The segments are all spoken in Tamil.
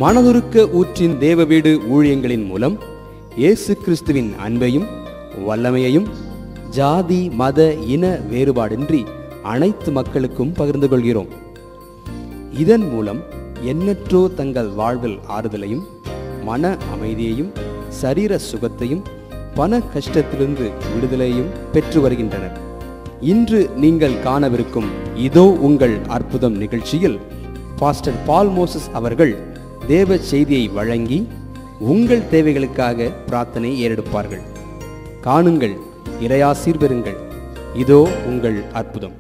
மனதுருக்க ஊற்றின் தேவ வீடு ஊழியங்களின் மூலம் இயேசு கிறிஸ்துவின் அன்பையும் வல்லமையையும் ஜாதி மத இன வேறுபாடின்றி அனைத்து மக்களுக்கும் பகிர்ந்து கொள்கிறோம் இதன் மூலம் எண்ணற்றோ தங்கள் வாழ்வில் ஆறுதலையும் மன அமைதியையும் சரீர சுகத்தையும் பண கஷ்டத்திலிருந்து விடுதலையும் பெற்று வருகின்றனர் இன்று நீங்கள் காணவிருக்கும் இதோ உங்கள் அற்புதம் நிகழ்ச்சியில் பாஸ்டர் பால் மோசஸ் அவர்கள் தேவ செய்தியை வழங்கி உங்கள் தேவைகளுக்காக பிரார்த்தனை ஏறெடுப்பார்கள் காணுங்கள் இறையாசீர் பெறுங்கள் இதோ உங்கள் அற்புதம்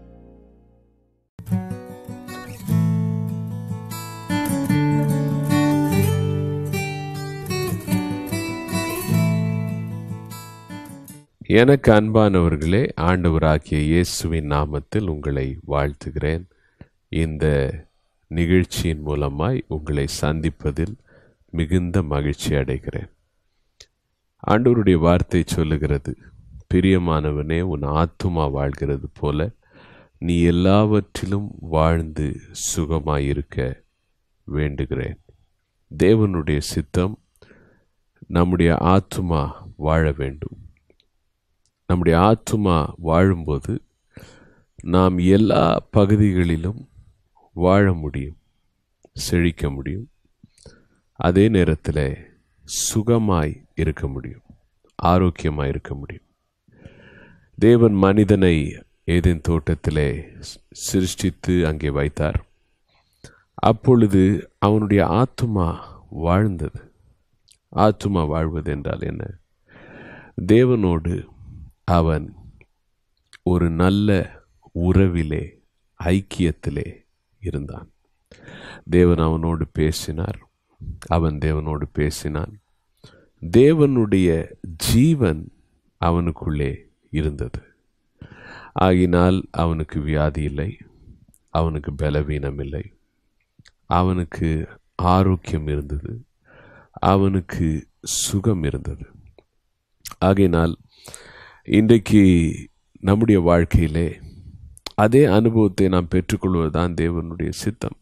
எனக்கு அன்பானவர்களே ஆண்டவராகிய இயேசுவின் நாமத்தில் உங்களை வாழ்த்துகிறேன் இந்த நிகழ்ச்சியின் மூலமாய் உங்களை சந்திப்பதில் மிகுந்த மகிழ்ச்சி அடைகிறேன் ஆண்டவருடைய வார்த்தை சொல்லுகிறது பிரியமானவனே உன் ஆத்துமா வாழ்கிறது போல நீ எல்லாவற்றிலும் வாழ்ந்து சுகமாயிருக்க வேண்டுகிறேன் தேவனுடைய சித்தம் நம்முடைய ஆத்துமா வாழ வேண்டும் நம்முடைய ஆத்துமா வாழும்போது நாம் எல்லா பகுதிகளிலும் வாழ முடியும் செழிக்க முடியும் அதே நேரத்தில் சுகமாய் இருக்க முடியும் ஆரோக்கியமாய் இருக்க முடியும் தேவன் மனிதனை ஏதேன் தோட்டத்திலே சிருஷ்டித்து அங்கே வைத்தார் அப்பொழுது அவனுடைய ஆத்துமா வாழ்ந்தது ஆத்துமா வாழ்வது என்றால் என்ன தேவனோடு அவன் ஒரு நல்ல உறவிலே ஐக்கியத்திலே இருந்தான் தேவன் அவனோடு பேசினார் அவன் தேவனோடு பேசினான் தேவனுடைய ஜீவன் அவனுக்குள்ளே இருந்தது ஆகினால் அவனுக்கு வியாதி இல்லை அவனுக்கு பலவீனம் இல்லை அவனுக்கு ஆரோக்கியம் இருந்தது அவனுக்கு சுகம் இருந்தது ஆகையினால் இன்றைக்கு நம்முடைய வாழ்க்கையிலே அதே அனுபவத்தை நாம் பெற்றுக்கொள்வதுதான் தேவனுடைய சித்தம்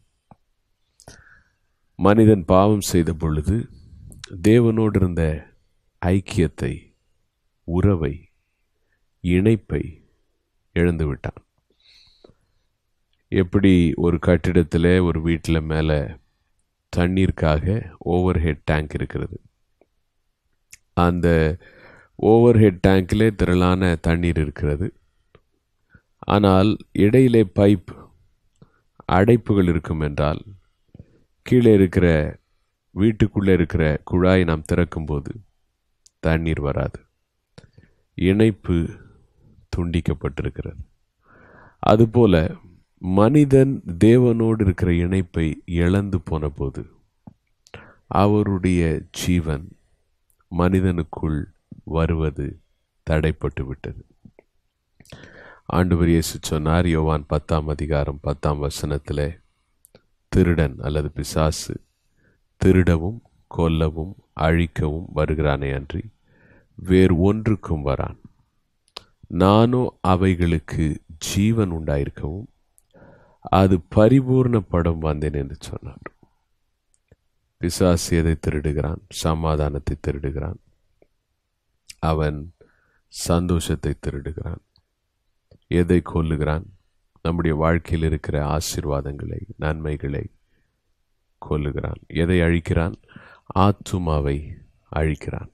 மனிதன் பாவம் செய்த பொழுது தேவனோடு இருந்த ஐக்கியத்தை உறவை இணைப்பை இழந்து விட்டான் எப்படி ஒரு கட்டிடத்தில் ஒரு வீட்டில் மேலே தண்ணீருக்காக ஓவர் ஹெட் டேங்க் இருக்கிறது அந்த ஓவர் ஹெட் டேங்கிலே திரளான தண்ணீர் இருக்கிறது ஆனால் இடையிலே பைப் அடைப்புகள் இருக்கும் என்றால் கீழே இருக்கிற வீட்டுக்குள்ளே இருக்கிற குழாய் நாம் திறக்கும்போது தண்ணீர் வராது இணைப்பு துண்டிக்கப்பட்டிருக்கிறது அதுபோல மனிதன் தேவனோடு இருக்கிற இணைப்பை இழந்து போன போது அவருடைய ஜீவன் மனிதனுக்குள் வருவது தடைப்பட்டு விட்டது ஆண்டவர் இயேசு சொன்னார் யோவான் பத்தாம் அதிகாரம் பத்தாம் வசனத்தில் திருடன் அல்லது பிசாசு திருடவும் கொல்லவும் அழிக்கவும் வருகிறானே அன்றி வேறு ஒன்றுக்கும் வரான் நானோ அவைகளுக்கு ஜீவன் உண்டாயிருக்கவும் அது பரிபூர்ணப்படம் வந்தேன் என்று சொன்னார் பிசாசு எதை திருடுகிறான் சமாதானத்தை திருடுகிறான் அவன் சந்தோஷத்தை திருடுகிறான் எதை கொல்லுகிறான் நம்முடைய வாழ்க்கையில் இருக்கிற ஆசிர்வாதங்களை நன்மைகளை கொல்லுகிறான் எதை அழிக்கிறான் ஆத்துமாவை அழிக்கிறான்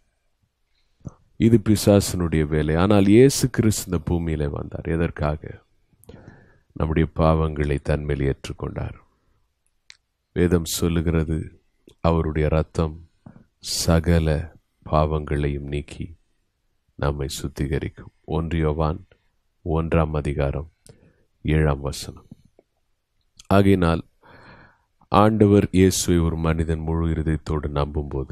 இது பிசாசனுடைய வேலை ஆனால் இயேசு கிறிஸ்து இந்த பூமியில வந்தார் எதற்காக நம்முடைய பாவங்களை தன்மேல் ஏற்றுக்கொண்டார் வேதம் சொல்லுகிறது அவருடைய ரத்தம் சகல பாவங்களையும் நீக்கி நம்மை சுத்திகரிக்கும் ஒன்றியோவான் ஒன்றாம் அதிகாரம் ஏழாம் வசனம் ஆகையினால் ஆண்டவர் இயேசுவை ஒரு மனிதன் முழு இருதயத்தோடு நம்பும்போது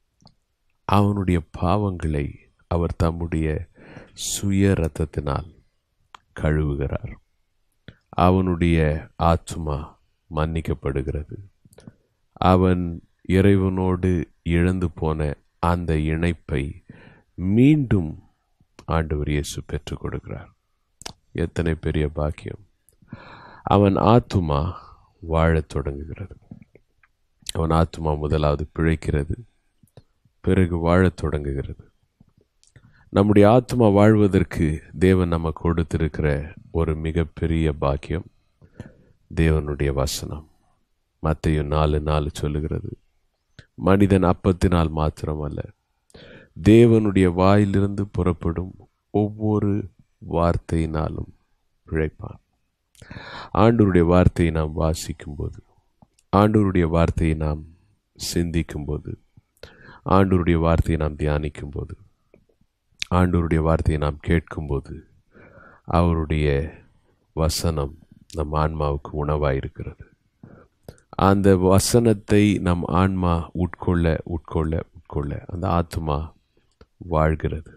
அவனுடைய பாவங்களை அவர் தம்முடைய சுய ரத்தத்தினால் கழுவுகிறார் அவனுடைய ஆத்மா மன்னிக்கப்படுகிறது அவன் இறைவனோடு இழந்து போன அந்த இணைப்பை மீண்டும் ஆண்டவர் இயேசு பெற்றுக் கொடுக்கிறார் எத்தனை பெரிய பாக்கியம் அவன் ஆத்துமா வாழத் தொடங்குகிறது அவன் ஆத்மா முதலாவது பிழைக்கிறது பிறகு வாழத் தொடங்குகிறது நம்முடைய ஆத்மா வாழ்வதற்கு தேவன் நமக்கு கொடுத்திருக்கிற ஒரு மிகப்பெரிய பாக்கியம் தேவனுடைய வசனம் மத்தையும் நாலு நாலு சொல்லுகிறது மனிதன் அப்பத்தினால் மாத்திரமல்ல தேவனுடைய வாயிலிருந்து புறப்படும் ஒவ்வொரு வார்த்தையினாலும் பிழைப்பான் ஆண்டவருடைய வார்த்தையை நாம் வாசிக்கும்போது ஆண்டவருடைய வார்த்தையை நாம் சிந்திக்கும்போது ஆண்டவருடைய வார்த்தையை நாம் தியானிக்கும்போது ஆண்டவருடைய வார்த்தையை நாம் கேட்கும்போது அவருடைய வசனம் நம் ஆன்மாவுக்கு உணவாயிருக்கிறது அந்த வசனத்தை நம் ஆன்மா உட்கொள்ள உட்கொள்ள உட்கொள்ள அந்த ஆத்மா வாழ்கிறது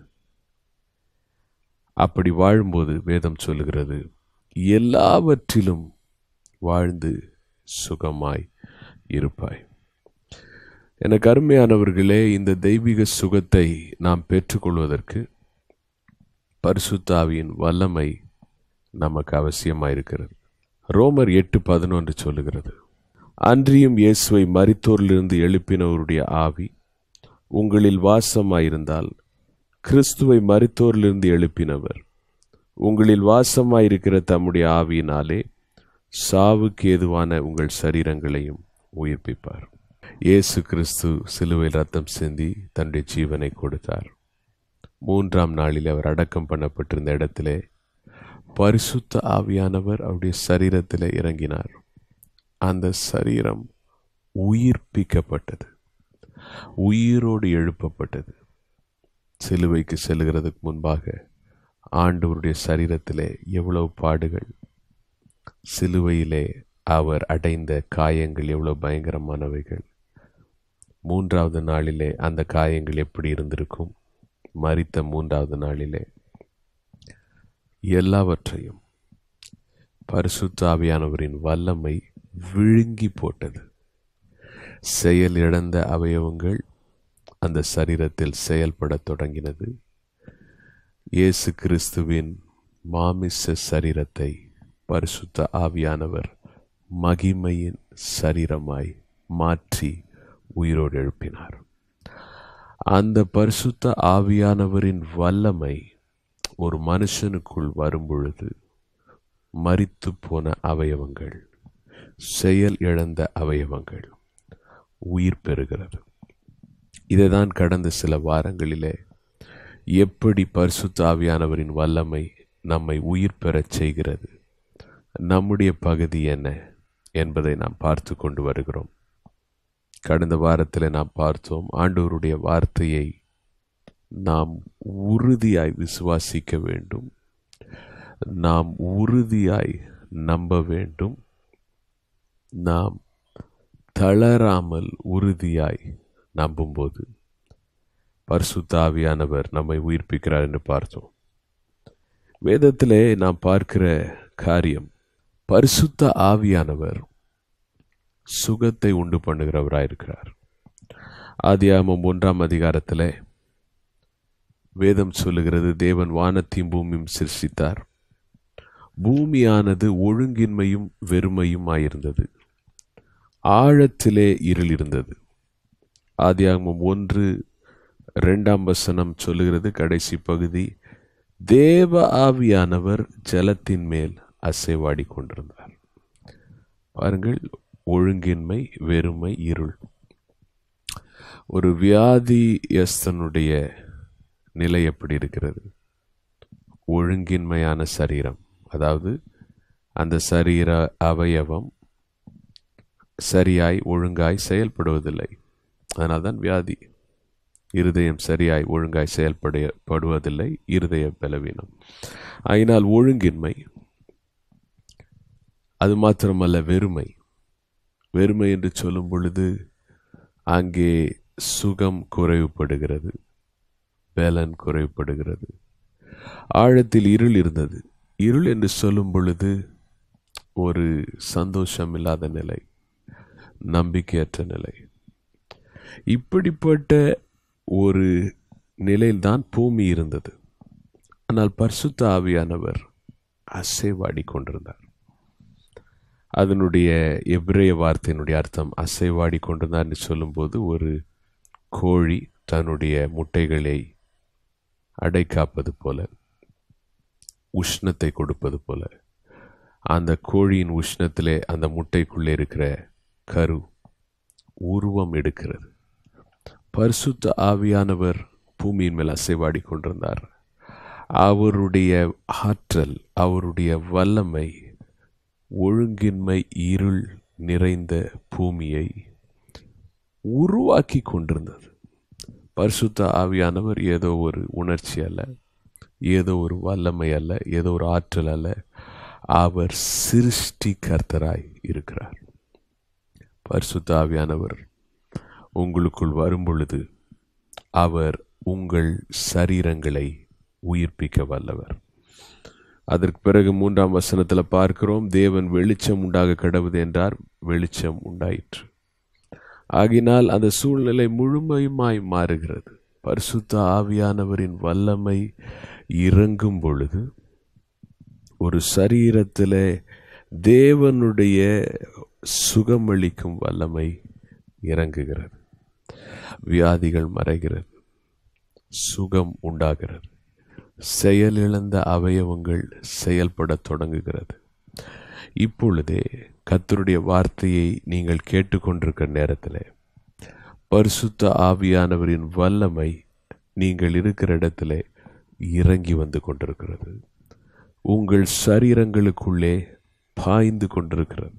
அப்படி வாழும்போது வேதம் சொல்லுகிறது எல்லாவற்றிலும் வாழ்ந்து சுகமாய் இருப்பாய் எனக்கு அருமையானவர்களே இந்த தெய்வீக சுகத்தை நாம் பெற்றுக்கொள்வதற்கு பரிசுத்தாவியின் வல்லமை நமக்கு அவசியமாயிருக்கிறது ரோமர் எட்டு பதினொன்று சொல்லுகிறது அன்றியும் இயேசுவை மரித்தோரிலிருந்து எழுப்பினவருடைய ஆவி உங்களில் வாசமாயிருந்தால் கிறிஸ்துவை மரித்தோரிலிருந்து எழுப்பினவர் உங்களில் வாசமாயிருக்கிற தம்முடைய ஆவியினாலே சாவுக்கு ஏதுவான உங்கள் சரீரங்களையும் உயிர்ப்பிப்பார் இயேசு கிறிஸ்து சிலுவையில் ரத்தம் சிந்தி தன்னுடைய ஜீவனை கொடுத்தார் மூன்றாம் நாளில் அவர் அடக்கம் பண்ணப்பட்டிருந்த இடத்திலே பரிசுத்த ஆவியானவர் அவருடைய சரீரத்தில் இறங்கினார் அந்த சரீரம் உயிர்ப்பிக்கப்பட்டது உயிரோடு எழுப்பப்பட்டது சிலுவைக்கு செல்கிறதுக்கு முன்பாக ஆண்டவருடைய சரீரத்திலே எவ்வளவு பாடுகள் சிலுவையிலே அவர் அடைந்த காயங்கள் எவ்வளவு பயங்கரமானவைகள் மூன்றாவது நாளிலே அந்த காயங்கள் எப்படி இருந்திருக்கும் மறித்த மூன்றாவது நாளிலே எல்லாவற்றையும் பரிசுத்தாவியானவரின் வல்லமை விழுங்கி போட்டது செயல் இழந்த அவயவங்கள் அந்த சரீரத்தில் செயல்படத் தொடங்கினது இயேசு கிறிஸ்துவின் மாமிச சரீரத்தை பரிசுத்த ஆவியானவர் மகிமையின் சரீரமாய் மாற்றி உயிரோடு எழுப்பினார் அந்த பரிசுத்த ஆவியானவரின் வல்லமை ஒரு மனுஷனுக்குள் வரும்பொழுது மரித்து போன அவயவங்கள் செயல் இழந்த அவயவங்கள் உயிர் பெறுகிறது இதைதான் கடந்த சில வாரங்களிலே எப்படி பரிசுத்த ஆவியானவரின் வல்லமை நம்மை உயிர் பெறச் செய்கிறது நம்முடைய பகுதி என்ன என்பதை நாம் பார்த்து கொண்டு வருகிறோம் கடந்த வாரத்தில் நாம் பார்த்தோம் ஆண்டவருடைய வார்த்தையை நாம் உறுதியாய் விசுவாசிக்க வேண்டும் நாம் உறுதியாய் நம்ப வேண்டும் நாம் தளராமல் உறுதியாய் நம்பும்போது பரிசுத்த ஆவியானவர் நம்மை உயிர்ப்பிக்கிறார் என்று பார்த்தோம் வேதத்திலே நாம் பார்க்கிற காரியம் பரிசுத்த ஆவியானவர் சுகத்தை உண்டு பண்ணுகிறவராயிருக்கிறார் ஆதியாகமம் ஒன்றாம் அதிகாரத்தில் வேதம் சொல்லுகிறது தேவன் வானத்தையும் பூமியும் சிருஷ்டித்தார் பூமியானது ஒழுங்கின்மையும் வெறுமையும் ஆயிருந்தது ஆழத்திலே இருள் இருந்தது ஆதியாகமம் ஒன்று இரண்டாம் வசனம் சொல்லுகிறது கடைசி பகுதி தேவ ஆவியானவர் ஜலத்தின் மேல் அசைவாடி கொண்டிருந்தார் பாருங்கள் ஒழுங்கின்மை வெறுமை இருள் ஒரு வியாதியஸ்தனுடைய நிலை எப்படி இருக்கிறது ஒழுங்கின்மையான சரீரம் அதாவது அந்த சரீர அவயவம் சரியாய் ஒழுங்காய் செயல்படுவதில்லை அதனால்தான் வியாதி இருதயம் சரியாய் ஒழுங்காய் செயல்படுவதில்லை இருதய பலவீனம் அதனால் ஒழுங்கின்மை அது மாத்திரமல்ல வெறுமை வெறுமை என்று சொல்லும் பொழுது அங்கே சுகம் குறைவுபடுகிறது பலன் குறைவுபடுகிறது ஆழத்தில் இருள் இருந்தது இருள் என்று சொல்லும் பொழுது ஒரு சந்தோஷம் இல்லாத நிலை நம்பிக்கையற்ற நிலை இப்படிப்பட்ட ஒரு நிலையில்தான் பூமி இருந்தது ஆனால் பரிசுத்த ஆவியானவர் அசைவாடி கொண்டிருந்தார் அதனுடைய எபிரேய வார்த்தையினுடைய அர்த்தம் அசைவாடி கொண்டிருந்தார் என்று சொல்லும்போது ஒரு கோழி தன்னுடைய முட்டைகளை அடைக்காப்பது போல உஷ்ணத்தை கொடுப்பது போல அந்த கோழியின் உஷ்ணத்திலே அந்த முட்டைக்குள்ளே இருக்கிற கரு உருவம் எடுக்கிறது பரிசுத்த ஆவியானவர் பூமியின் மேல் அசைவாடி கொண்டிருந்தார் அவருடைய ஆற்றல் அவருடைய வல்லமை ஒழுங்கின்மை இருள் நிறைந்த பூமியை உருவாக்கி கொண்டிருந்தது பரிசுத்த ஆவியானவர் ஏதோ ஒரு உணர்ச்சி அல்ல ஏதோ ஒரு வல்லமை அல்ல ஏதோ ஒரு ஆற்றல் அல்ல அவர் சிருஷ்டிகர்த்தராய் இருக்கிறார் பரிசுத்த ஆவியானவர் உங்களுக்குள் வரும்பொழுது அவர் உங்கள் சரீரங்களை உயிர்ப்பிக்க வல்லவர் அதற்கு பிறகு மூன்றாம் வசனத்தில் பார்க்கிறோம் தேவன் வெளிச்சம் உண்டாக கடவுது என்றார் வெளிச்சம் உண்டாயிற்று ஆகினால் அந்த சூழ்நிலை முழுமையுமாய் மாறுகிறது பரிசுத்த ஆவியானவரின் வல்லமை இறங்கும் பொழுது ஒரு சரீரத்தில் தேவனுடைய சுகமளிக்கும் வல்லமை இறங்குகிறது வியாதிகள் மறைகிறது சுகம் உண்டாகிறது செயலிழந்த அவயவங்கள் செயல்படத் தொடங்குகிறது இப்பொழுதே கத்தருடைய வார்த்தையை நீங்கள் கேட்டுக்கொண்டிருக்கிற நேரத்தில் பரிசுத்த ஆவியானவரின் வல்லமை நீங்கள் இருக்கிற இடத்துல இறங்கி வந்து கொண்டிருக்கிறது உங்கள் சரீரங்களுக்குள்ளே பாய்ந்து கொண்டிருக்கிறது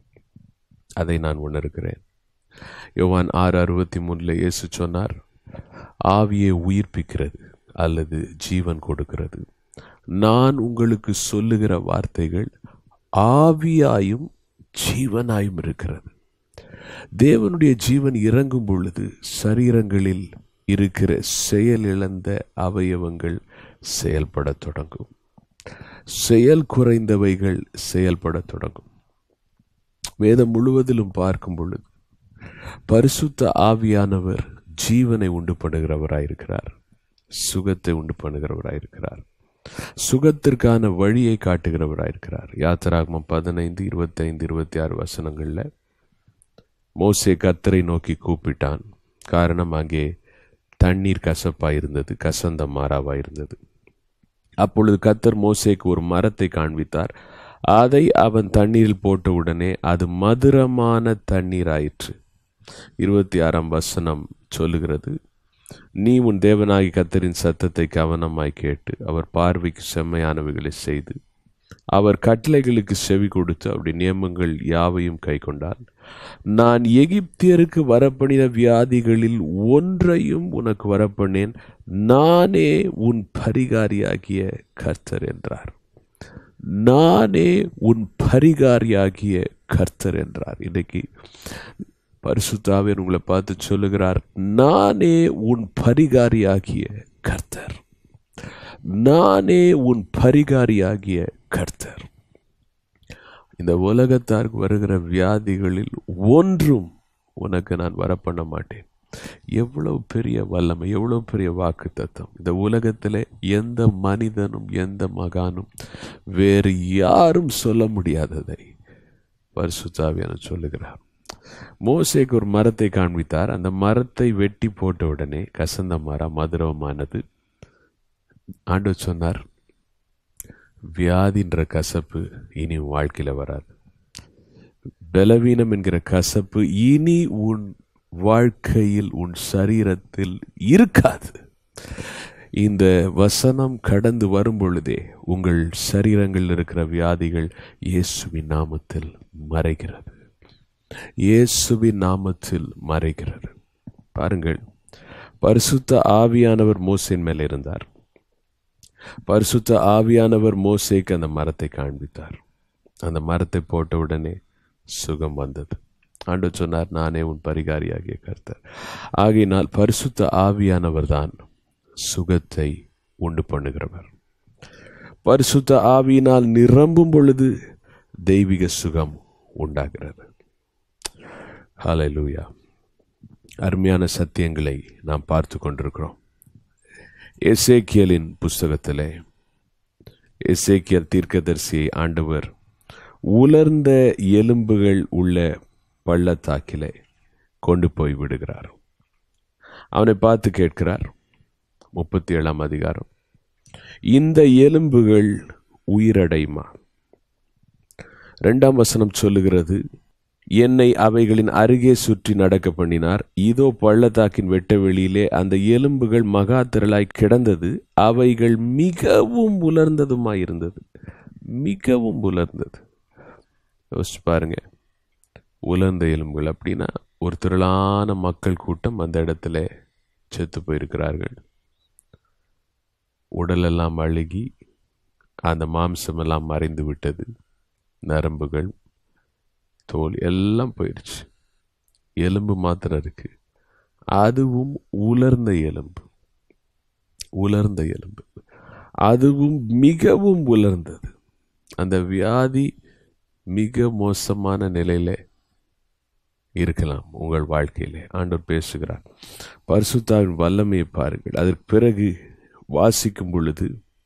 அதை நான் உணர்கிறேன் யோவான் ஆறு அறுபத்தி மூணில் இயேசு சொன்னார் ஆவியை உயிர்ப்பிக்கிறது அல்லது ஜீவன் கொடுக்கிறது நான் உங்களுக்கு சொல்லுகிற வார்த்தைகள் ஆவியாயும் ஜீவனாயும் இருக்கிறது தேவனுடைய ஜீவன் இறங்கும் பொழுது சரீரங்களில் இருக்கிற செயல் இழந்த அவயவங்கள் செயல்படத் தொடங்கும் செயல் குறைந்தவைகள் செயல்படத் தொடங்கும் வேதம் முழுவதிலும் பார்க்கும் பொழுது பரிசுத்த ஆவியானவர் ஜீவனை உண்டு பண்ணுகிறவராயிருக்கிறார் சுகத்தை உண்டு பண்ணுகிறவராயிருக்கிறார் சுகத்திற்கான வழியை காட்டுகிறவராயிருக்கிறார் யாத்திராகமம் பதினைந்து இருபத்தைந்து இருபத்தி ஆறு வசனங்களில் மோசே கத்தரை நோக்கி கூப்பிட்டான் காரணம் அங்கே தண்ணீர் கசப்பாக இருந்தது கசந்த மாறாவாக இருந்தது அப்பொழுது கத்தர் மோசேக்கு ஒரு மரத்தை காண்பித்தார் அதை அவன் தண்ணீரில் போட்ட உடனே அது மதுரமான தண்ணீர் ஆயிற்று இருபத்தி ஆறாம் வசனம் சொல்லுகிறது நீ உன் தேவனாகி கத்தரின் சத்தத்தை கவனமாய் கேட்டு அவர் பார்வைக்கு செம்மையானவைகளை செய்து அவர் கட்டளைகளுக்கு செவி கொடுத்து அப்படி நியமங்கள் யாவையும் கை கொண்டார் நான் எகிப்தியருக்கு வரப்பணின வியாதிகளில் ஒன்றையும் உனக்கு வரப்பண்ணேன் நானே உன் பரிகாரியாகிய கர்த்தர் என்றார் நானே உன் பரிகாரியாகிய கர்த்தர் என்றார் இன்னைக்கு பரிசுத்தாவியர் உங்களை பார்த்து சொல்லுகிறார் நானே உன் பரிகாரியாகிய கர்த்தர் நானே உன் பரிகாரியாகிய கர்த்தர் இந்த உலகத்தாருக்கு வருகிற வியாதிகளில் ஒன்றும் உனக்கு நான் வரப்பண்ண மாட்டேன் எவ்வளவு பெரிய வல்லமை எவ்வளவு பெரிய வாக்கு தத்துவம் இந்த உலகத்தில் எந்த மனிதனும் எந்த மகானும் வேறு யாரும் சொல்ல முடியாததை பரிசுத்தாவியான சொல்லுகிறார் மோசேக்கு ஒரு மரத்தை காண்பித்தார் அந்த மரத்தை வெட்டி போட்ட உடனே கசந்த மரம் மதுரமானது ஆண்டு சொன்னார் வியாதின்ற கசப்பு இனி உன் வாழ்க்கையில் வராது பலவீனம் என்கிற கசப்பு இனி உன் வாழ்க்கையில் உன் சரீரத்தில் இருக்காது இந்த வசனம் கடந்து வரும் பொழுதே உங்கள் சரீரங்களில் இருக்கிற வியாதிகள் இயேசுவின் நாமத்தில் மறைகிறது இயேசுவின் நாமத்தில் மறைகிறது பாருங்கள் பரிசுத்த ஆவியானவர் மோசையின் மேல் இருந்தார் பரிசுத்த ஆவியானவர் மோசேக்கு அந்த மரத்தை காண்பித்தார் அந்த மரத்தை போட்ட உடனே சுகம் வந்தது ஆண்டு சொன்னார் நானே உன் பரிகாரியாகிய கர்த்தர் ஆகையினால் பரிசுத்த ஆவியானவர் தான் சுகத்தை உண்டு பண்ணுகிறவர் பரிசுத்த ஆவியினால் நிரம்பும் பொழுது தெய்வீக சுகம் உண்டாகிறது ஹalleluya அருமையான சத்தியங்களை நாம் பார்த்து கொண்டிருக்கிறோம் எசேக்கியலின் புஸ்தகத்திலே எசேக்கியல் தீர்க்கதரிசியை ஆண்டவர் உலர்ந்த எலும்புகள் உள்ள பள்ளத்தாக்கிலே கொண்டு போய் விடுகிறார் அவனை பார்த்து கேட்கிறார் முப்பத்தி ஏழாம் அதிகாரம் இந்த எலும்புகள் உயிரடையுமா இரண்டாம் வசனம் சொல்லுகிறது என்னை அவைகளின் அருகே சுற்றி நடக்க பண்ணினார் இதோ பள்ளத்தாக்கின் வெட்ட வெளியிலே அந்த எலும்புகள் மகா திரளாய் கிடந்தது அவைகள் மிகவும் உலர்ந்ததுமாயிருந்தது மிகவும் உலர்ந்தது யோசிச்சு பாருங்க உலர்ந்த எலும்புகள் அப்படின்னா ஒரு திரளான மக்கள் கூட்டம் அந்த இடத்துல செத்து போயிருக்கிறார்கள் உடலெல்லாம் அழுகி அந்த மாம்சமெல்லாம் மறைந்து விட்டது நரம்புகள் தோல் எல்லாம் போயிடுச்சு எலும்பு மாத்திரம் இருக்கு அதுவும் உலர்ந்த எலும்பு உலர்ந்த எலும்பு அதுவும் மிகவும் உலர்ந்தது அந்த வியாதி மிக மோசமான நிலையில இருக்கலாம் உங்கள் வாழ்க்கையிலே ஆண்டவர் பேசுகிறார் பரிசுத்தாவின் வல்லமையை பாருங்கள் அதற்கு பிறகு வாசிக்கும் பொழுது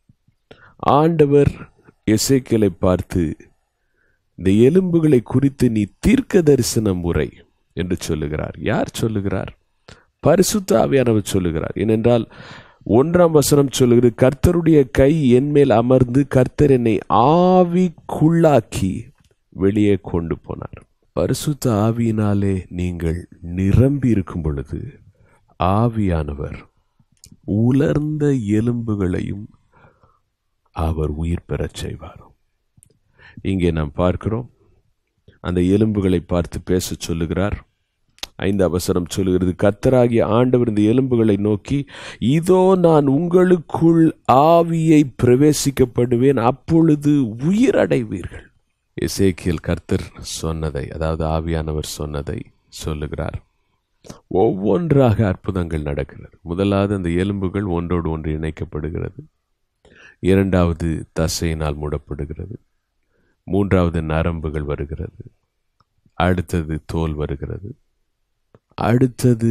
ஆண்டவர் எசேக்கியலை பார்த்து இந்த எலும்புகளை குறித்து நீ தீர்க்க தரிசன முறை என்று சொல்லுகிறார் யார் சொல்லுகிறார் பரிசுத்த ஆவியானவர் சொல்லுகிறார் ஏனென்றால் ஒன்றாம் வசனம் சொல்லுகிறது கர்த்தருடைய கை என்மேல் அமர்ந்து கர்த்தர் என்னை ஆவிக்குள்ளாக்கி வெளியே கொண்டு போனார் பரிசுத்த ஆவியினாலே நீங்கள் நிரம்பி இருக்கும் பொழுது ஆவியானவர் உலர்ந்த எலும்புகளையும் அவர் உயிர் பெறச் செய்வார் இங்கே நாம் பார்க்கிறோம் அந்த எலும்புகளை பார்த்து பேச சொல்லுகிறார் ஐந்து அவசரம் சொல்லுகிறது கத்தராகிய ஆண்டவர் இந்த எலும்புகளை நோக்கி இதோ நான் உங்களுக்குள் ஆவியை பிரவேசிக்கப்படுவேன் அப்பொழுது உயிரடைவீர்கள் எசேக்கியல் கர்த்தர் சொன்னதை அதாவது ஆவியானவர் சொன்னதை சொல்லுகிறார் ஒவ்வொன்றாக அற்புதங்கள் நடக்கிறது முதலாவது அந்த எலும்புகள் ஒன்றோடு ஒன்று இணைக்கப்படுகிறது இரண்டாவது தசையினால் மூடப்படுகிறது மூன்றாவது நரம்புகள் வருகிறது அடுத்தது தோல் வருகிறது அடுத்தது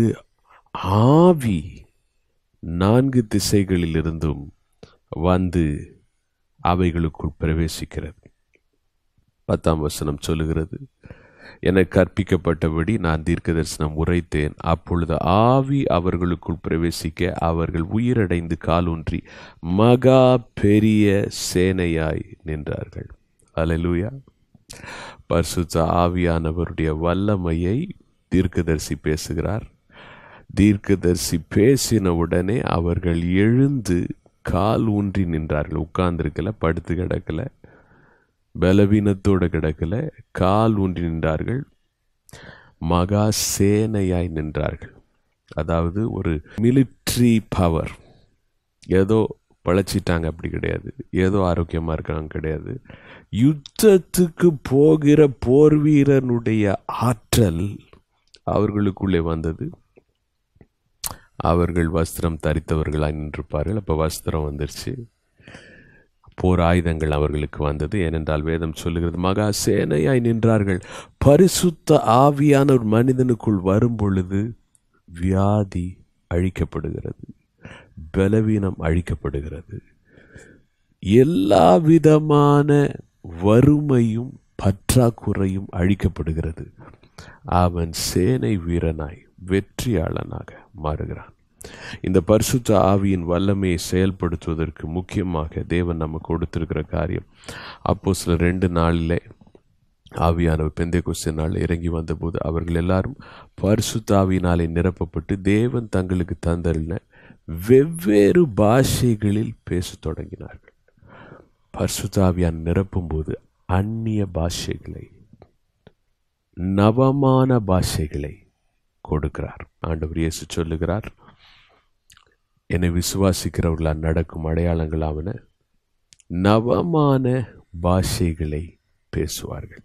ஆவி நான்கு திசைகளிலிருந்தும் வந்து அவைகளுக்குள் பிரவேசிக்கிறது பத்தாம் வசனம் சொல்லுகிறது என கற்பிக்கப்பட்டபடி நான் தீர்க்க தரிசனம் உரைத்தேன் அப்பொழுது ஆவி அவர்களுக்குள் பிரவேசிக்க அவர்கள் உயிரடைந்து காலூன்றி மகா பெரிய சேனையாய் நின்றார்கள் அலலூயா பரிசுத்த ஆவியானவருடைய வல்லமையை தீர்க்கதரிசி பேசுகிறார் தீர்க்கதரிசி பேசின உடனே அவர்கள் எழுந்து கால் ஊன்றி நின்றார்கள் உட்கார்ந்துருக்கல படுத்து கிடக்கல பலவீனத்தோடு கிடக்கல கால் ஊன்றி நின்றார்கள் மகா சேனையாய் நின்றார்கள் அதாவது ஒரு மிலிட்ரி பவர் ஏதோ பழச்சிட்டாங்க அப்படி கிடையாது ஏதோ ஆரோக்கியமாக இருக்காங்க கிடையாது யுத்தத்துக்கு போகிற போர் வீரனுடைய ஆற்றல் அவர்களுக்குள்ளே வந்தது அவர்கள் வஸ்திரம் தரித்தவர்களாய் நின்றிருப்பார்கள் அப்போ வஸ்திரம் வந்துருச்சு போர் ஆயுதங்கள் அவர்களுக்கு வந்தது ஏனென்றால் வேதம் சொல்லுகிறது மகா சேனையாய் நின்றார்கள் பரிசுத்த ஆவியான ஒரு மனிதனுக்குள் வரும் பொழுது வியாதி அழிக்கப்படுகிறது பலவீனம் அழிக்கப்படுகிறது எல்லா விதமான வறுமையும் பற்றாக்குறையும் அழிக்கப்படுகிறது அவன் சேனை வீரனாய் வெற்றியாளனாக மாறுகிறான் இந்த பரிசுத்த ஆவியின் வல்லமையை செயல்படுத்துவதற்கு முக்கியமாக தேவன் நமக்கு கொடுத்திருக்கிற காரியம் அப்போ சில ரெண்டு நாளில் ஆவியானவர் பெந்தை கொஸ்து நாள் இறங்கி வந்தபோது அவர்கள் எல்லாரும் பரிசுத்த ஆவியினாலே நிரப்பப்பட்டு தேவன் தங்களுக்கு தந்தருள வெவ்வேறு பாஷைகளில் பேசத் தொடங்கினார்கள் பரிசுத்தாவியான் நிரப்பும்போது அந்நிய பாஷைகளை நவமான பாஷைகளை கொடுக்கிறார் ஆண்டவர் இயேசு சொல்லுகிறார் என்னை விசுவாசிக்கிறவர்களால் நடக்கும் அடையாளங்களாவன நவமான பாஷைகளை பேசுவார்கள்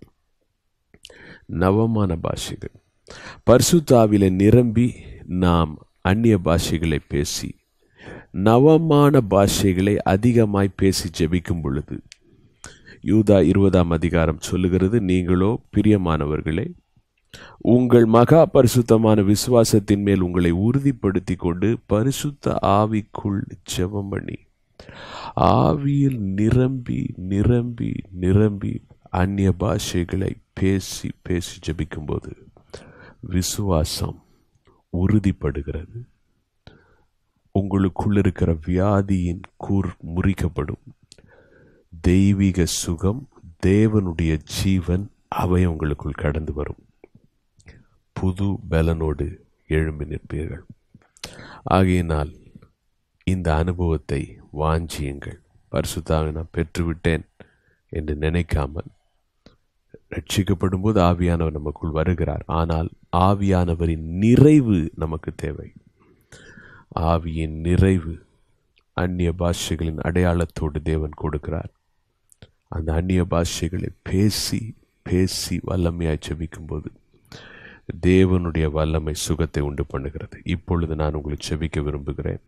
நவமான பாஷைகள் பரிசுத்தாவில நிரம்பி நாம் அந்நிய பாஷைகளை பேசி நவமான பாஷைகளை அதிகமாய் பேசி ஜெபிக்கும் பொழுது யூதா இருபதாம் அதிகாரம் சொல்லுகிறது நீங்களோ பிரியமானவர்களே உங்கள் மகா பரிசுத்தமான விசுவாசத்தின் மேல் உங்களை உறுதிப்படுத்தி கொண்டு பரிசுத்த ஆவிக்குள் ஜெபம் பண்ணி ஆவியில் நிரம்பி நிரம்பி நிரம்பி அந்நிய பாஷைகளை பேசி பேசி ஜெபிக்கும்போது விசுவாசம் உறுதிப்படுகிறது உங்களுக்குள் இருக்கிற வியாதியின் கூர் முறிக்கப்படும் தெய்வீக சுகம் தேவனுடைய ஜீவன் அவை உங்களுக்குள் கடந்து வரும் புது பலனோடு எழும்பி நிற்பீர்கள் ஆகையினால் இந்த அனுபவத்தை வாஞ்சியுங்கள் பரிசுத்தாவை நான் பெற்றுவிட்டேன் என்று நினைக்காமல் ரட்சிக்கப்படும் போது ஆவியானவர் நமக்குள் வருகிறார் ஆனால் ஆவியானவரின் நிறைவு நமக்கு தேவை ஆவியின் நிறைவு அந்நிய பாஷைகளின் அடையாளத்தோடு தேவன் கொடுக்கிறார் அந்த அந்நிய பாஷைகளை பேசி பேசி வல்லமையாய் செபிக்கும்போது தேவனுடைய வல்லமை சுகத்தை உண்டு பண்ணுகிறது இப்பொழுது நான் உங்களை செபிக்க விரும்புகிறேன்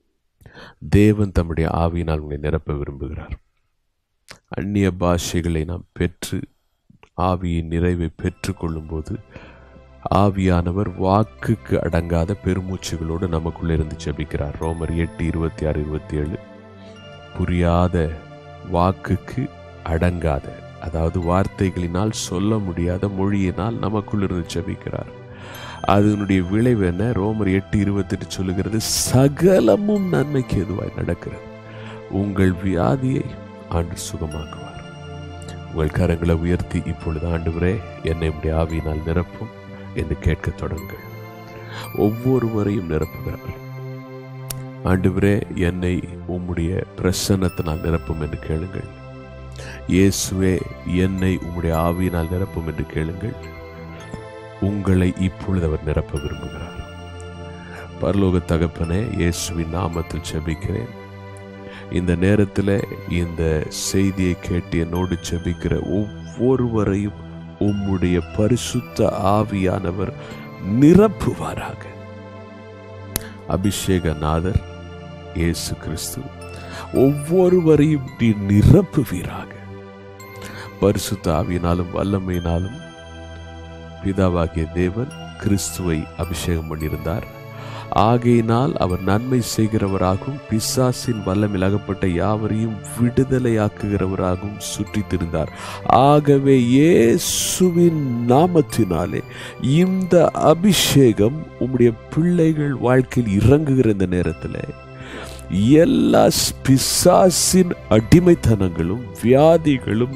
தேவன் தம்முடைய ஆவியினால் உங்களை நிரப்ப விரும்புகிறார் அந்நிய பாஷைகளை நாம் பெற்று ஆவியின் நிறைவை பெற்றுக்கொள்ளும்போது ஆவியானவர் வாக்குக்கு அடங்காத பெருமூச்சுகளோடு நமக்குள்ள இருந்து ஜெபிக்கிறார் ரோமர் எட்டு இருபத்தி ஆறு இருபத்தி ஏழு புரியாத வாக்குக்கு அடங்காத அதாவது வார்த்தைகளினால் சொல்ல முடியாத மொழியினால் நமக்குள் இருந்து ஜெபிக்கிறார் அதனுடைய விளைவு என்ன ரோமர் எட்டு இருபத்தெட்டு சொல்லுகிறது சகலமும் நன்மைக்கு எதுவாய் நடக்கிறது உங்கள் வியாதியை ஆண்டு சுகமாக்குவார் உங்கள் கரங்களை உயர்த்தி இப்பொழுது ஆண்டவரே என்னை உடைய ஆவியினால் நிரப்பும் என்று கேட்கத் தொடங்குங்கள் ஒவ்வொருவரையும் நிரப்புகிறார் ஆண்டவரே என்னை உம்முடைய பிரசன்னத்தினால் நிரப்பும் என்று கேளுங்கள் இயேசுவே என்னை உம்முடைய ஆவியினால் நிரப்பும் என்று கேளுங்கள் உங்களை இப்பொழுது அவர் நிரப்ப விரும்புகிறார் பரலோக தகப்பனே இயேசுவின் நாமத்தில் செபிக்கிறேன் இந்த நேரத்தில் இந்த செய்தியை கேட்டு என்னோடு செபிக்கிற ஒவ்வொருவரையும் உம்முடைய பரிசுத்த ஆவியானவர் நிரப்புவாராக அபிஷேகநாதர் இயேசு கிறிஸ்து ஒவ்வொருவரையும் நீ நிரப்புவீராக பரிசுத்த ஆவியினாலும் வல்லமையினாலும் பிதாவாகிய தேவன் கிறிஸ்துவை அபிஷேகம் பண்ணியிருந்தார் ஆகையினால் அவர் நன்மை செய்கிறவராகவும் பிசாசின் வல்லமில் அகப்பட்ட யாவரையும் விடுதலையாக்குகிறவராகவும் சுற்றித் திரிந்தார் ஆகவே இயேசுவின் நாமத்தினாலே இந்த அபிஷேகம் உம்முடைய பிள்ளைகள் வாழ்க்கையில் இறங்குகிற இந்த நேரத்தில் எல்லா பிசாசின் அடிமைத்தனங்களும் வியாதிகளும்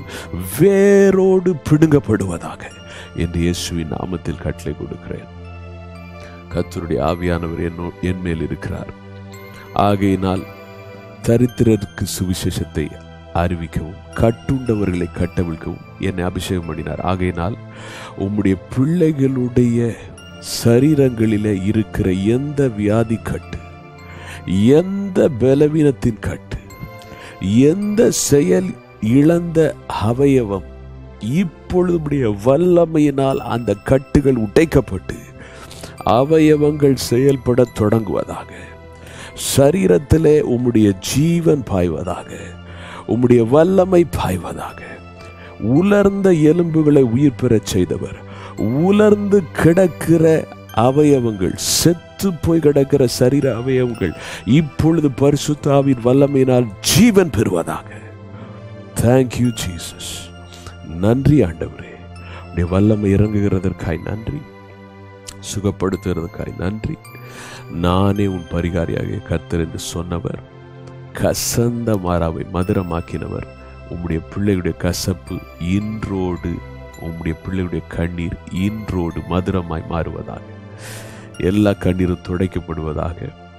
வேரோடு பிடுங்கப்படுவதாக என்று இயேசுவின் நாமத்தில் கட்டளை கொடுக்கிறேன் கத்தருடைய ஆவியானவர் என்னோ என் மேல் இருக்கிறார் ஆகையினால் தரித்திரருக்கு சுவிசேஷத்தை அறிவிக்கவும் கட்டுண்டவர்களை கட்டவிழ்க்கவும் என்னை அபிஷேகம் பண்ணினார் ஆகையினால் உம்முடைய பிள்ளைகளுடைய சரீரங்களிலே இருக்கிற எந்த வியாதி கட்டு எந்த பலவீனத்தின் கட்டு எந்த செயல் இழந்த அவயவம் இப்பொழுதுடைய வல்லமையினால் அந்த கட்டுகள் உடைக்கப்பட்டு அவயவங்கள் செயல்பட தொடங்குவதாக சரீரத்திலே உம்முடைய ஜீவன் பாய்வதாக உம்முடைய வல்லமை பாய்வதாக உலர்ந்த எலும்புகளை உயிர் பெறச் செய்தவர் உலர்ந்து கிடக்கிற அவயவங்கள் செத்து போய் கிடக்கிற சரீர அவயவங்கள் இப்பொழுது பரிசுத்தாவின் வல்லமையினால் ஜீவன் பெறுவதாக தேங்க்யூ ஜீசஸ் நன்றி ஆண்டவரே உடைய வல்லமை இறங்குகிறதற்காய் நன்றி சுகப்படுத்துகிறதுக்காய் நன்றி நானே உன் பரிகாரியாக கர்த்தர் என்று சொன்னவர் கசந்த மாறாவை மதுரமாக்கினவர் உம்முடைய பிள்ளைகளுடைய கசப்பு இன்றோடு உம்முடைய பிள்ளைகளுடைய கண்ணீர் இன்றோடு மதுரமாய் மாறுவதாக எல்லா கண்ணீரும் துடைக்கப்படுவதாக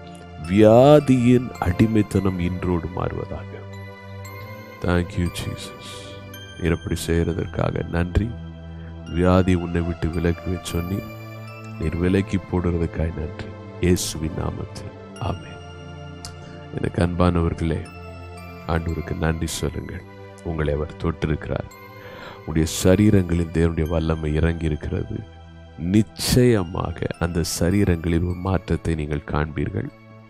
வியாதியின் அடிமைத்தனம் இன்றோடு மாறுவதாக தேங்க்யூ ஜீசஸ் நீரப்படி செய்கிறதற்காக நன்றி வியாதி உன்னை விட்டு விலக்குவே சொன்னி நீர் விலக்கி போடுறதுக்காய் நன்றி இயேசுவின் நாமத்தில் ஆமென் எனக்கு அன்பானவர்களே ஆண்டவருக்கு நன்றி சொல்லுங்கள் உங்களை அவர் தொட்டிருக்கிறார் உடைய சரீரங்களில் தேவனுடைய வல்லமை இறங்கி இருக்கிறது நிச்சயமாக அந்த சரீரங்களில் ஒரு மாற்றத்தை நீங்கள் காண்பீர்கள்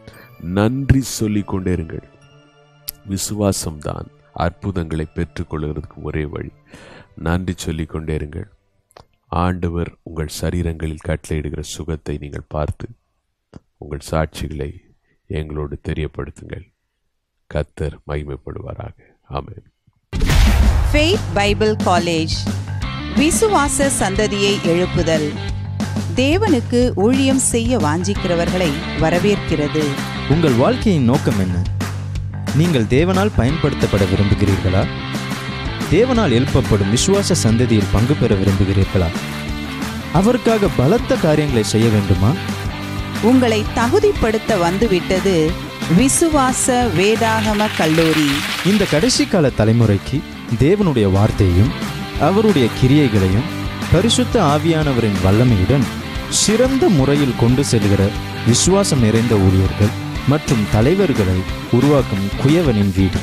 நன்றி சொல்லிக் கொண்டே இருங்கள் விசுவாசம்தான் அற்புதங்களை பெற்றுக்கொள்கிறதுக்கு ஒரே வழி நன்றி சொல்லிக் கொண்டே இருங்கள் ஆண்டவர் உங்கள் சரீரங்களில் கட்டளையிடுகிற சுகத்தை நீங்கள் பார்த்து உங்கள் சாட்சிகளை எங்களோடு தெரியப்படுத்துங்கள் கத்தர் மகிமைப்படுவாராக ஆமென் ஃபெய்த் பைபிள் காலேஜ் விசுவாச சந்ததியை எழுப்புதல் தேவனுக்கு ஊழியம் செய்ய வாஞ்சிக்கிறவர்களை வரவேற்கிறது உங்கள் வாழ்க்கையின் நோக்கம் என்ன நீங்கள் தேவனால் பயன்படுத்தப்பட விரும்புகிறீர்களா தேவனால் எழுப்பப்படும் விசுவாச சந்ததியில் பங்கு பெற விரும்புகிறீர்களா அவருக்காக பலத்த காரியங்களை செய்ய வேண்டுமா உங்களை தகுதிப்படுத்த வந்துவிட்டது விசுவாச வேதாகம கல்லூரி இந்த கடைசி கால தலைமுறைக்கு தேவனுடைய வார்த்தையையும் அவருடைய கிரியைகளையும் பரிசுத்த ஆவியானவரின் வல்லமையுடன் சிறந்த முறையில் கொண்டு செல்கிற விசுவாசம் நிறைந்த ஊழியர்கள் மற்றும் தலைவர்களை உருவாக்கும் குயவனின் வீடு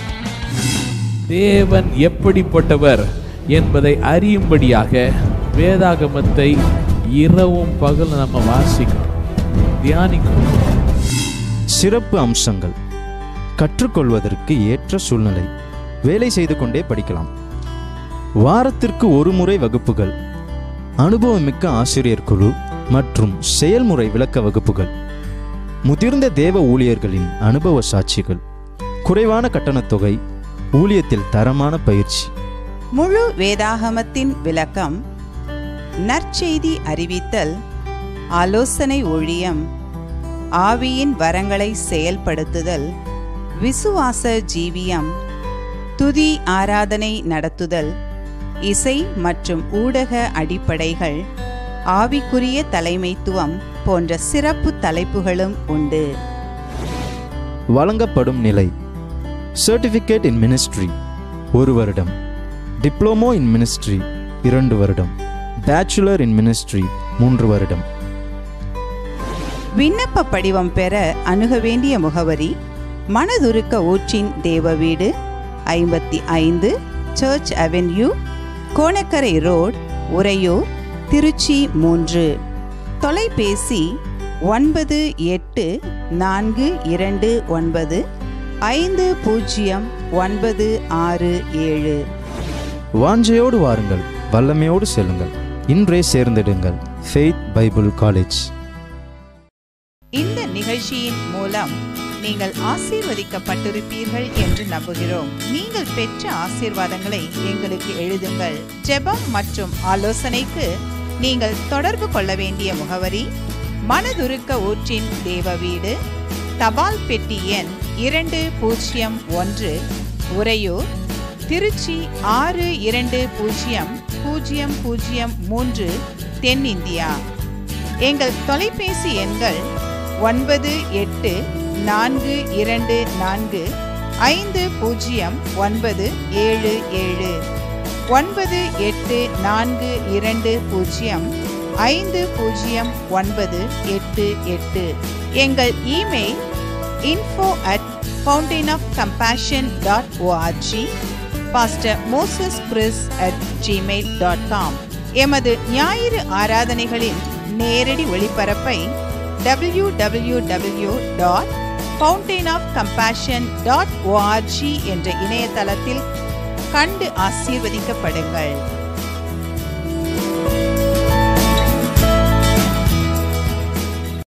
தேவன் எப்படிப்பட்டவர் என்பதை அறியும்படியாக வேதாகமத்தை இரவும் பகல் நம்ம வாசிக்கணும் தியானிக்கணும் சிறப்பு அம்சங்கள் கற்றுக்கொள்வதற்கு ஏற்ற சூழ்நிலை வேலை செய்து கொண்டே படிக்கலாம் வாரத்திற்கு ஒரு முறை வகுப்புகள் அனுபவமிக்க ஆசிரியர் குழு மற்றும் செயல்முறை விளக்க வகுப்புகள் முதிர்ந்த தேவ ஊழியர்களின் அனுபவ சாட்சிகள் குறைவான கட்டணத் தொகை ஊழியத்தில் தரமான பயிற்சி முழு வேதாகமத்தின் விளக்கம் நற்செய்தி அறிவித்தல் ஆலோசனை ஊழியம் ஆவியின் வரங்களை செயல்படுத்துதல் விசுவாச ஜீவியம் துதி ஆராதனை நடத்துதல் இசை மற்றும் ஊடக அடிப்படைகள் ஆவிக்குரிய தலைமைத்துவம் போன்ற சிறப்பு தலைப்புகளும் உண்டு வழங்கப்படும் நிலை சர்டிஃபிகேட் இன் மினிஸ்ட்ரி ஒரு வருடம் டிப்ளமோ இன் மினிஸ்ட்ரி இரண்டு வருடம் பேச்சுலர் இன் மினிஸ்ட்ரி மூன்று வருடம் விண்ணப்ப படிவம் பெற அணுக வேண்டிய முகவரி மனதுருக்க ஊற்றின் தேவ வீடு ஐம்பத்தி ஐந்து church avenue Konakkarai road Uraiyur Trichy மூன்று தொலைபேசி ஒன்பது எட்டு நான்கு இரண்டு ஒன்பது ஐந்து பூஜ்ஜியம் ஒன்பது ஆறு ஏழு வாஞ்சையோடு வாருங்கள் வல்லமையோடு செல்லுங்கள் இன்றே சேர்ந்திடுங்கள் ஃபெய்த் பைபிள் காலேஜ் இந்த நிகழ்ச்சியின் மூலம் நீங்கள் ஆசீர்வதிக்கப்பட்டிருப்பீர்கள் என்று நம்புகிறோம் நீங்கள் பெற்ற ஆசீர்வாதங்களை எங்களுக்கு எழுதுங்கள் ஜெபம் மற்றும் ஆலோசனைக்கு நீங்கள் தொடர்பு கொள்ள வேண்டிய முகவரி மனதுருக்க ஊற்றின் தேவ வீடு தபால் பெட்டி எண் இரண்டு பூஜ்ஜியம் ஒன்று உறையூர் திருச்சி ஆறு இரண்டு பூஜ்ஜியம் பூஜ்ஜியம் பூஜ்ஜியம் மூன்று தென்னிந்தியா எங்கள் தொலைபேசி எண்கள் ஒன்பது எட்டு நான்கு இரண்டு நான்கு ஐந்து பூஜ்ஜியம் ஒன்பது ஏழு ஏழு ஒன்பது எட்டு நான்கு இரண்டு பூஜ்ஜியம் ஐந்து பூஜ்ஜியம் ஒன்பது எட்டு எட்டு எங்கள் email info at fountain of compassion dot O R G pastor Moses Chris at Gmail dot com எமது ஞாயிறு ஆராதனைகளின் நேரடி ஒளிபரப்பை W W W dot fountain of compassion dot O R G என்ற இணையதளத்தில் கண்டு ஆசீர்வதிக்கப்படுங்கள்